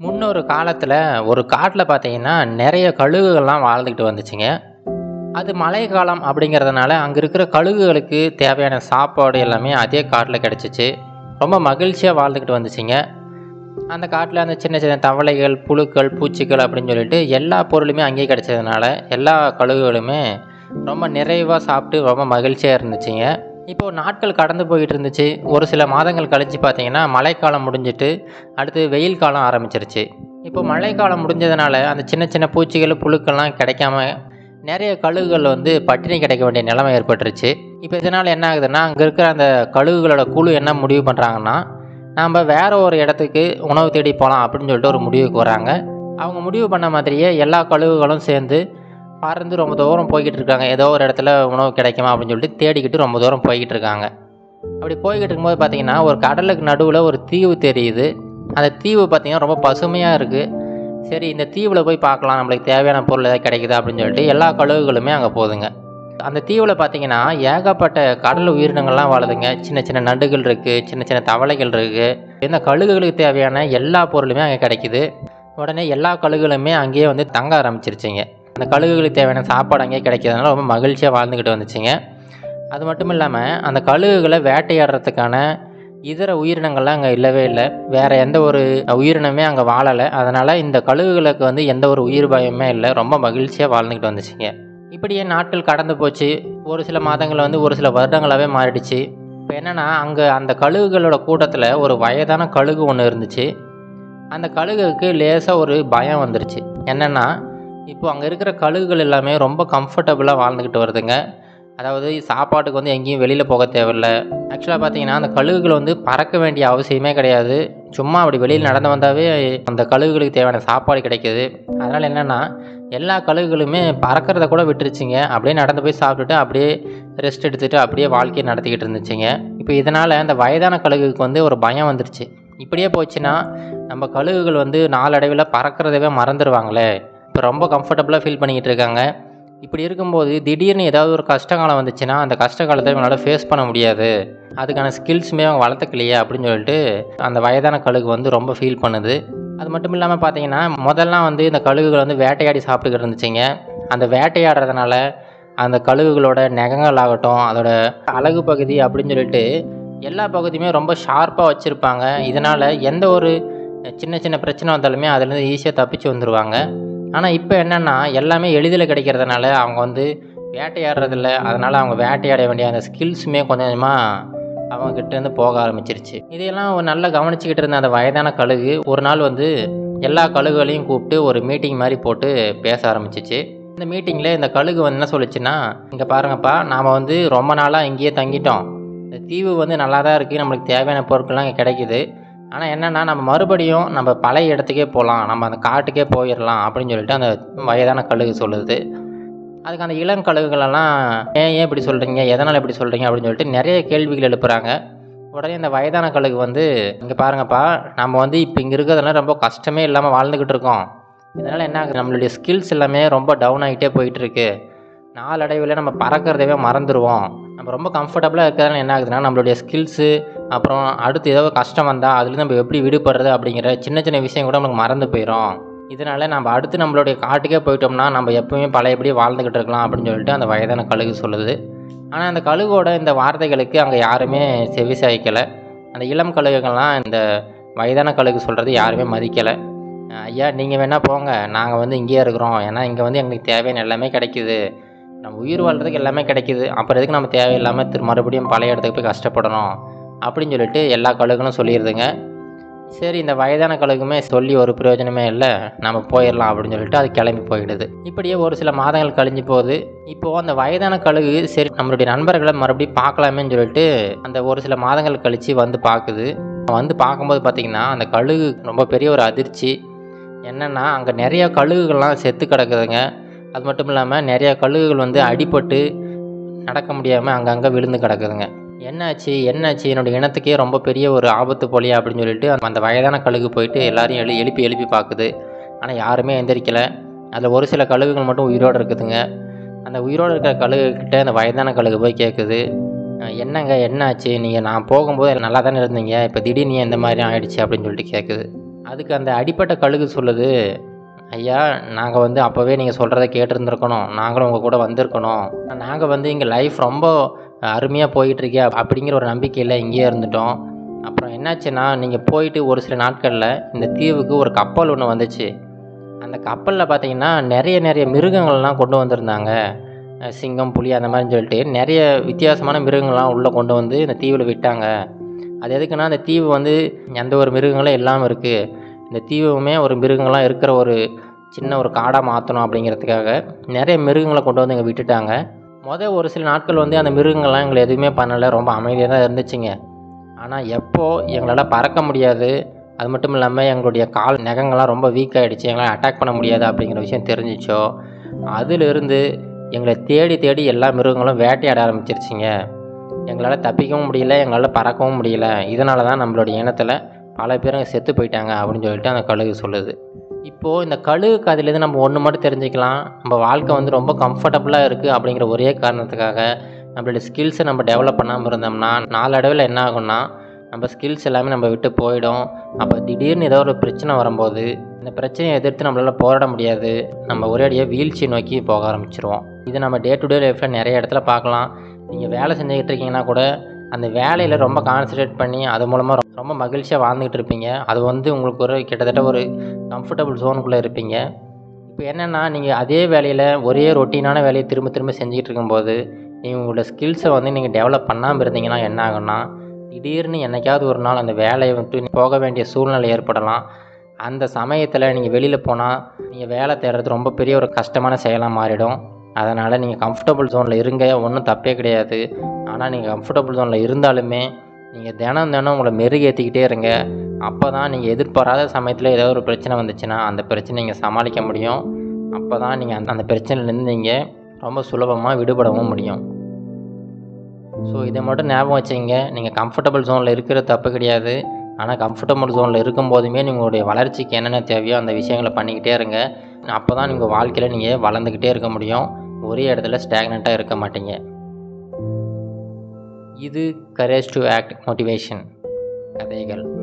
முன்னொரு காலத்தில் ஒரு காட்டில் பார்த்தீங்கன்னா நிறைய கழுகுகள்லாம் வாழ்ந்துக்கிட்டு வந்துச்சுங்க அது மழைக்காலம் அப்படிங்கிறதுனால அங்கே இருக்கிற கழுகுகளுக்கு தேவையான சாப்பாடு எல்லாமே அதே காட்டில் கிடச்சிச்சு ரொம்ப மகிழ்ச்சியாக வாழ்ந்துக்கிட்டு வந்துச்சுங்க அந்த காட்டில் அந்த சின்ன சின்ன தவளைகள் புழுக்கள் பூச்சிகள் அப்படின்னு சொல்லிட்டு எல்லா பொருளுமே அங்கேயே கிடச்சதுனால எல்லா கழுகுகளுமே ரொம்ப நிறைவாக சாப்பிட்டு ரொம்ப மகிழ்ச்சியாக இருந்துச்சுங்க இப்போது நாட்கள் கடந்து போயிட்டு இருந்துச்சு ஒரு சில மாதங்கள் கழித்து பார்த்தீங்கன்னா மழைக்காலம் முடிஞ்சிட்டு அடுத்து வெயில் காலம் ஆரம்பிச்சிருச்சு இப்போ மழைக்காலம் முடிஞ்சதுனால அந்த சின்ன சின்ன பூச்சிகள் புழுக்கள்லாம் கிடைக்காம நிறைய கழுகுகள் வந்து பட்டினி கிடைக்க வேண்டிய நிலைமை ஏற்பட்டுருச்சு இப்போ இதனால் என்ன ஆகுதுன்னா அங்கே இருக்கிற அந்த கழுகுகளோட குழு என்ன முடிவு பண்ணுறாங்கன்னா நாம் வேற ஒரு இடத்துக்கு உணவு தேடி போகலாம் அப்படின்னு சொல்லிட்டு ஒரு முடிவுக்கு வராங்க அவங்க முடிவு பண்ண மாதிரியே எல்லா கழுகுகளும் சேர்ந்து பறந்து ரொம்ப தூரம் போய்கிட்டு இருக்காங்க ஏதோ ஒரு இடத்துல உணவு கிடைக்குமா அப்படின்னு சொல்லிட்டு தேடிக்கிட்டு ரொம்ப தூரம் போய்கிட்டு இருக்காங்க அப்படி போய்கிட்டு இருக்கும்போது பார்த்தீங்கன்னா ஒரு கடலுக்கு நடுவில் ஒரு தீவு தெரியுது அந்த தீவு பார்த்தீங்கன்னா ரொம்ப பசுமையாக இருக்குது சரி இந்த தீவில் போய் பார்க்கலாம் நம்மளுக்கு தேவையான பொருள் ஏதாவது கிடைக்குதா அப்படின்னு சொல்லிட்டு எல்லா கழுகுகளுமே அங்கே போகுதுங்க அந்த தீவில் பார்த்தீங்கன்னா ஏகப்பட்ட கடல் உயிரினங்கள்லாம் வாழுதுங்க சின்ன சின்ன நண்டுகள் இருக்குது சின்ன சின்ன தவளைகள் இருக்குது இந்த கழுகுகளுக்கு தேவையான எல்லா பொருளுமே அங்கே கிடைக்குது உடனே எல்லா கழுகுகளுமே அங்கேயே வந்து தங்க ஆரம்பிச்சிருச்சுங்க அந்த கழுகுகளுக்கு தேவையான சாப்பாடு அங்கேயே கிடைக்கிறதுனால ரொம்ப மகிழ்ச்சியாக வாழ்ந்துக்கிட்டு வந்துச்சுங்க அது மட்டும் இல்லாமல் அந்த கழுகுகளை வேட்டையாடுறதுக்கான இதர உயிரினங்கள்லாம் அங்கே இல்லவே இல்லை வேறு எந்த ஒரு உயிரினமே அங்கே வாழலை அதனால் இந்த கழுகுகளுக்கு வந்து எந்த ஒரு உயிர் பயமே இல்லை ரொம்ப மகிழ்ச்சியாக வாழ்ந்துக்கிட்டு வந்துச்சுங்க இப்படியே நாட்கள் கடந்து போச்சு ஒரு சில மாதங்கள் வந்து ஒரு சில வருடங்களாகவே மாறிடுச்சு இப்போ என்னென்னா அங்கே அந்த கழுகுகளோட கூட்டத்தில் ஒரு வயதான கழுகு ஒன்று இருந்துச்சு அந்த கழுகுக்கு லேசாக ஒரு பயம் வந்துருச்சு என்னென்னா இப்போ அங்கே இருக்கிற கழுகுகள் எல்லாமே ரொம்ப கம்ஃபர்டபுளாக வாழ்ந்துக்கிட்டு வருதுங்க அதாவது சாப்பாட்டுக்கு வந்து எங்கேயும் வெளியில் போக தேவையில்ல ஆக்சுவலாக பார்த்தீங்கன்னா அந்த கழுகுகள் வந்து பறக்க வேண்டிய அவசியமே கிடையாது சும்மா அப்படி வெளியில் நடந்து வந்தாவே அந்த கழுகுகளுக்கு தேவையான சாப்பாடு கிடைக்கிது அதனால் என்னென்னா எல்லா கழுகுகளுமே பறக்கிறத கூட விட்டுருச்சுங்க அப்படியே நடந்து போய் சாப்பிட்டுட்டு அப்படியே ரெஸ்ட் எடுத்துகிட்டு அப்படியே வாழ்க்கையை நடத்திக்கிட்டு இருந்துச்சுங்க இப்போ இதனால் அந்த வயதான கழுகுக்கு வந்து ஒரு பயம் வந்துருச்சு இப்படியே போச்சுன்னா நம்ம கழுகுகள் வந்து நாளடைவில் பறக்கிறதவே மறந்துடுவாங்களே இப்போ ரொம்ப கம்ஃபர்டபுளாக ஃபீல் பண்ணிக்கிட்டு இருக்காங்க இப்படி இருக்கும்போது திடீர்னு ஏதாவது ஒரு கஷ்ட காலம் வந்துச்சுன்னா அந்த கஷ்ட காலத்தை இவங்களால ஃபேஸ் பண்ண முடியாது அதுக்கான ஸ்கில்ஸுமே அவங்க வளர்த்துக்கலையே அப்படின்னு சொல்லிட்டு அந்த வயதான கழுகு வந்து ரொம்ப ஃபீல் பண்ணுது அது மட்டும் இல்லாமல் பார்த்தீங்கன்னா முதல்லாம் வந்து இந்த கழுகுகள் வந்து வேட்டையாடி சாப்பிட்டுக்கிட்டு இருந்துச்சுங்க அந்த வேட்டையாடுறதுனால அந்த கழுகுகளோட நகங்கள் ஆகட்டும் அதோட அழகு பகுதி அப்படின்னு சொல்லிட்டு எல்லா பகுதியுமே ரொம்ப ஷார்ப்பாக வச்சுருப்பாங்க இதனால் எந்த ஒரு சின்ன சின்ன பிரச்சனை வந்தாலுமே அதுலேருந்து ஈஸியாக தப்பிச்சு வந்துடுவாங்க ஆனால் இப்போ என்னென்னா எல்லாமே எளிதில் கிடைக்கிறதுனால அவங்க வந்து வேட்டையாடுறதில்ல அதனால் அவங்க வேட்டையாட வேண்டிய அந்த ஸ்கில்ஸுமே கொஞ்சம் கொஞ்சமாக அவங்க கிட்டேருந்து போக ஆரம்பிச்சிருச்சு இதையெல்லாம் ஒரு நல்லா கவனிச்சுக்கிட்டு இருந்த அந்த வயதான கழுகு ஒரு நாள் வந்து எல்லா கழுகுகளையும் கூப்பிட்டு ஒரு மீட்டிங் மாதிரி போட்டு பேச ஆரம்பிச்சிச்சு இந்த மீட்டிங்கில் இந்த கழுகு வந்து என்ன சொல்லுச்சுன்னா இங்கே பாருங்கப்பா நாம் வந்து ரொம்ப நாளாக இங்கேயே தங்கிட்டோம் இந்த தீவு வந்து நல்லா தான் இருக்குது நம்மளுக்கு தேவையான பொருட்கள்லாம் இங்கே கிடைக்குது ஆனால் என்னென்னா நம்ம மறுபடியும் நம்ம பழைய இடத்துக்கே போகலாம் நம்ம அந்த காட்டுக்கே போயிடலாம் அப்படின்னு சொல்லிட்டு அந்த வயதான கழுகு சொல்லுது அதுக்கு அந்த இளம் கழுகுகளெல்லாம் ஏன் ஏன் இப்படி சொல்கிறீங்க எதனால் இப்படி சொல்கிறீங்க அப்படின்னு சொல்லிட்டு நிறைய கேள்விகள் எழுப்புறாங்க உடனே இந்த வயதான கழுகு வந்து இங்கே பாருங்கப்பா நம்ம வந்து இப்போ இங்கே இருக்கிறதெல்லாம் ரொம்ப கஷ்டமே இல்லாமல் வாழ்ந்துக்கிட்டு இருக்கோம் இதனால் என்ன ஆகுது நம்மளுடைய ஸ்கில்ஸ் எல்லாமே ரொம்ப டவுன் ஆகிட்டே போயிட்டுருக்கு நாளடைவில் நம்ம பறக்கிறதவே மறந்துடுவோம் நம்ம ரொம்ப கம்ஃபர்டபுளாக இருக்கிறதுனால என்ன ஆகுதுன்னா நம்மளுடைய ஸ்கில்ஸு அப்புறம் அடுத்து ஏதோ கஷ்டம் வந்தால் அதுலேருந்து நம்ம எப்படி விடுபடுறது அப்படிங்கிற சின்ன சின்ன விஷயம் கூட நமக்கு மறந்து போயிடும் இதனால் நம்ம அடுத்து நம்மளுடைய காட்டுக்கே போயிட்டோம்னா நம்ம எப்பவுமே பழையபடி வாழ்ந்துக்கிட்டு இருக்கலாம் அப்படின்னு சொல்லிட்டு அந்த வயதான கழுகு சொல்லுது ஆனால் அந்த கழுகோட இந்த வார்த்தைகளுக்கு அங்கே யாருமே செவி சாய்க்கலை அந்த இளம் கழுகுகள்லாம் இந்த வயதான கழுகு சொல்கிறது யாருமே மதிக்கலை ஐயா நீங்கள் வேணால் போங்க நாங்கள் வந்து இங்கேயே இருக்கிறோம் ஏன்னா இங்கே வந்து எங்களுக்கு தேவையான எல்லாமே கிடைக்குது நம்ம உயிர் வாழ்கிறதுக்கு எல்லாமே கிடைக்குது அப்புறம் எதுக்கு நம்ம தேவையில்லாமல் திரு மறுபடியும் பழைய இடத்துக்கு போய் கஷ்டப்படணும் அப்படின்னு சொல்லிட்டு எல்லா கழுகுகளும் சொல்லிடுதுங்க சரி இந்த வயதான கழுகுமே சொல்லி ஒரு பிரயோஜனமே இல்லை நம்ம போயிடலாம் அப்படின்னு சொல்லிட்டு அது கிளம்பி போயிடுது இப்படியே ஒரு சில மாதங்கள் கழிஞ்சு போகுது இப்போது அந்த வயதான கழுகு சரி நம்மளுடைய நண்பர்களை மறுபடியும் பார்க்கலாமேன்னு சொல்லிட்டு அந்த ஒரு சில மாதங்கள் கழித்து வந்து பார்க்குது வந்து பார்க்கும்போது பார்த்திங்கன்னா அந்த கழுகு ரொம்ப பெரிய ஒரு அதிர்ச்சி என்னென்னா அங்கே நிறைய கழுகுகள்லாம் செத்து கிடக்குதுங்க அது மட்டும் இல்லாமல் நிறைய கழுகுகள் வந்து அடிபட்டு நடக்க முடியாமல் அங்கங்கே விழுந்து கிடக்குதுங்க என்னாச்சு என்னாச்சு என்னோடய இனத்துக்கே ரொம்ப பெரிய ஒரு ஆபத்து போலியா அப்படின்னு சொல்லிட்டு அந்த வயதான கழுகு போயிட்டு எல்லாரையும் எழு எழுப்பி எழுப்பி பார்க்குது ஆனால் யாருமே எந்திரிக்கலை அதில் ஒரு சில கழுகுகள் மட்டும் உயிரோடு இருக்குதுங்க அந்த உயிரோடு இருக்கிற கழுகுக்கிட்ட அந்த வயதான கழுகு போய் கேட்குது என்னங்க என்னாச்சு நீங்கள் நான் போகும்போது நல்லா தானே இருந்தீங்க இப்போ திடீர்னு இந்த மாதிரி ஆயிடுச்சு அப்படின்னு சொல்லிட்டு கேட்குது அதுக்கு அந்த அடிப்பட்ட கழுகு சொல்லுது ஐயா நாங்கள் வந்து அப்போவே நீங்கள் சொல்கிறத கேட்டிருந்துருக்கணும் நாங்களும் உங்கள் கூட வந்திருக்கணும் நாங்கள் வந்து இங்கே லைஃப் ரொம்ப அருமையாக போயிட்டுருக்கே அப்படிங்கிற ஒரு நம்பிக்கையில் இங்கேயே இருந்துட்டோம் அப்புறம் என்னாச்சுன்னா நீங்கள் போயிட்டு ஒரு சில நாட்களில் இந்த தீவுக்கு ஒரு கப்பல் ஒன்று வந்துச்சு அந்த கப்பலில் பார்த்தீங்கன்னா நிறைய நிறைய மிருகங்கள்லாம் கொண்டு வந்திருந்தாங்க அஹ் சிங்கம் புலி அந்த மாதிரின்னு சொல்லிட்டு நிறைய வித்தியாசமான மிருகங்கள்லாம் உள்ளே கொண்டு வந்து இந்த தீவில் விட்டாங்க அது எதுக்குன்னா அந்த தீவு வந்து எந்த ஒரு மிருகங்களும் இல்லாமல் இருக்குது இந்த தீவுமே ஒரு மிருகங்கள்லாம் இருக்கிற ஒரு சின்ன ஒரு காடாக மாற்றணும் அப்படிங்கிறதுக்காக நிறைய மிருகங்களை கொண்டு வந்து இங்கே விட்டுட்டாங்க மொதல் ஒரு சில நாட்கள் வந்து அந்த மிருகங்கள்லாம் எங்களை எதுவுமே பண்ணலை ரொம்ப அமைதியாக தான் இருந்துச்சுங்க ஆனால் எப்போ எங்களால் பறக்க முடியாது அது மட்டும் இல்லாமல் எங்களுடைய கால் நகங்கள்லாம் ரொம்ப வீக் ஆகிடுச்சு எங்களால் அட்டாக் பண்ண முடியாது அப்படிங்கிற விஷயம் தெரிஞ்சிச்சோ அதிலிருந்து எங்களை தேடி தேடி எல்லா மிருகங்களும் வேட்டையாட ஆரம்பிச்சிருச்சுங்க எங்களால் தப்பிக்கவும் முடியல எங்களால் பறக்கவும் முடியல இதனால தான் நம்மளுடைய இனத்தில் பல பேருங்க செத்து போயிட்டாங்க அப்படின்னு சொல்லிட்டு அந்த கழுகு சொல்லுது இப்போது இந்த கழுகு கதையிலேருந்து நம்ம ஒன்று மட்டும் தெரிஞ்சுக்கலாம் நம்ம வாழ்க்கை வந்து ரொம்ப கம்ஃபர்டபுளாக இருக்குது அப்படிங்கிற ஒரே காரணத்துக்காக நம்மளுடைய ஸ்கில்ஸை நம்ம டெவலப் பண்ணாமல் இருந்தோம்னா நாளடைவில் என்ன ஆகும்னா நம்ம ஸ்கில்ஸ் எல்லாமே நம்ம விட்டு போயிடும் அப்போ திடீர்னு ஏதோ ஒரு பிரச்சனை வரும்போது இந்த பிரச்சனையை எதிர்த்து நம்மளால் போராட முடியாது நம்ம ஒரேடியாக வீழ்ச்சி நோக்கி போக ஆரம்பிச்சிருவோம் இது நம்ம டே டு டே லைஃப்பில் நிறைய இடத்துல பார்க்கலாம் நீங்கள் வேலை செஞ்சுக்கிட்டு இருக்கீங்கன்னா கூட அந்த வேலையில் ரொம்ப கான்சன்ட்ரேட் பண்ணி அது மூலமாக ரொம்ப மகிழ்ச்சியாக வாழ்ந்துக்கிட்டு இருப்பீங்க அது வந்து உங்களுக்கு ஒரு கிட்டத்தட்ட ஒரு கம்ஃபர்டபுள் ஜோனுக்குள்ளே இருப்பீங்க இப்போ என்னென்னா நீங்கள் அதே வேலையில் ஒரே ரொட்டீனான வேலையை திரும்ப திரும்ப செஞ்சுக்கிட்டு இருக்கும்போது நீங்கள் உங்களோட ஸ்கில்ஸை வந்து நீங்கள் டெவலப் பண்ணாமல் இருந்தீங்கன்னா என்ன ஆகும்னா திடீர்னு என்னைக்காவது ஒரு நாள் அந்த வேலையை விட்டு போக வேண்டிய சூழ்நிலை ஏற்படலாம் அந்த சமயத்தில் நீங்கள் வெளியில் போனால் நீங்கள் வேலை தேடுறது ரொம்ப பெரிய ஒரு கஷ்டமான செயலாக மாறிடும் அதனால் நீங்கள் கம்ஃபர்டபுள் ஜோனில் இருங்க ஒன்றும் தப்பே கிடையாது ஆனால் நீங்கள் கம்ஃபர்டபுள் ஜோனில் இருந்தாலுமே நீங்கள் தினம் தினம் உங்களை மெருகேற்றிக்கிட்டே இருங்க அப்போ தான் நீங்கள் எதிர்பாராத சமயத்தில் ஏதோ ஒரு பிரச்சனை வந்துச்சுன்னா அந்த பிரச்சனை நீங்கள் சமாளிக்க முடியும் அப்போ தான் நீங்கள் அந்த அந்த பிரச்சனையிலேருந்து நீங்கள் ரொம்ப சுலபமாக விடுபடவும் முடியும் ஸோ இதை மட்டும் ஞாபகம் வச்சுங்க நீங்கள் கம்ஃபர்டபுள் ஜோனில் இருக்கிற தப்பு கிடையாது ஆனால் கம்ஃபர்டபுள் ஜோனில் இருக்கும்போதுமே உங்களுடைய வளர்ச்சிக்கு என்னென்ன தேவையோ அந்த விஷயங்களை பண்ணிக்கிட்டே இருங்க அப்போ தான் நீங்கள் வாழ்க்கையில் நீங்கள் வளர்ந்துக்கிட்டே இருக்க முடியும் ஒரே இடத்துல ஸ்டாக்னண்ட்டாக இருக்க மாட்டீங்க இது கரேஜ் டு ஆக்ட் மோட்டிவேஷன் கதைகள்